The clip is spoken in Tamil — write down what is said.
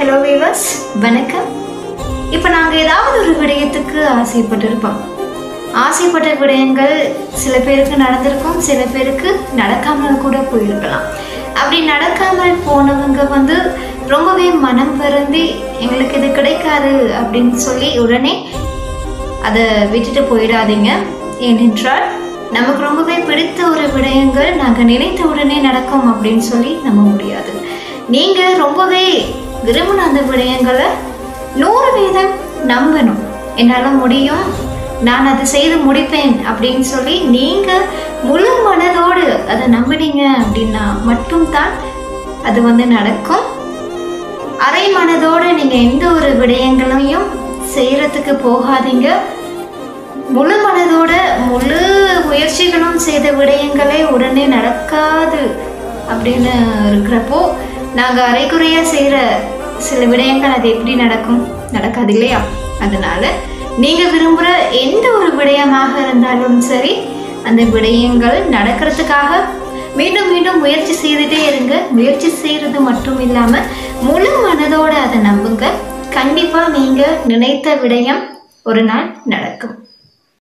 ஹலோ வீவர்ஸ் வணக்கம் இப்போ நாங்கள் ஏதாவது ஒரு விடயத்துக்கு ஆசைப்பட்டிருப்போம் ஆசைப்பட்ட விடயங்கள் சில பேருக்கு நடந்திருக்கும் சில பேருக்கு நடக்காமல் கூட போயிருக்கலாம் அப்படி நடக்காமல் போனவங்க வந்து ரொம்பவே மனம் வருந்தி எங்களுக்கு இது கிடைக்காது அப்படின்னு சொல்லி உடனே அதை விட்டுட்டு போயிடாதீங்க ஏனென்றால் நமக்கு ரொம்பவே பிடித்த ஒரு விடயங்கள் நாங்கள் நினைத்த உடனே நடக்கும் அப்படின்னு சொல்லி நம்ப முடியாது நீங்கள் ரொம்பவே விரும்பின அந்த விடயங்களை நூறு வீதம் நம்பணும் என்னால் முடியும் நான் அதை செய்து முடிப்பேன் அப்படின்னு சொல்லி நீங்கள் முழு மனதோடு அதை நம்பினீங்க அப்படின்னா மட்டும்தான் அது வந்து நடக்கும் அரை மனதோடு நீங்கள் எந்த ஒரு விடயங்களையும் செய்கிறதுக்கு போகாதீங்க முழு மனதோட முழு முயற்சிகளும் செய்த விடயங்களே உடனே நடக்காது அப்படின்னு இருக்கிறப்போ நாங்கள் அரைக்குறையாக செய்கிற சில விடயங்கள் அது எப்படி நடக்கும் நடக்காது இல்லையா அதனால நீங்கள் விரும்புகிற எந்த ஒரு விடயமாக இருந்தாலும் சரி அந்த விடயங்கள் நடக்கிறதுக்காக மீண்டும் மீண்டும் முயற்சி செய்துட்டே இருங்க முயற்சி செய்கிறது மட்டும் இல்லாமல் முழு மனதோட அதை நம்புங்க கண்டிப்பாக நீங்கள் நினைத்த விடயம் ஒரு நாள் நடக்கும்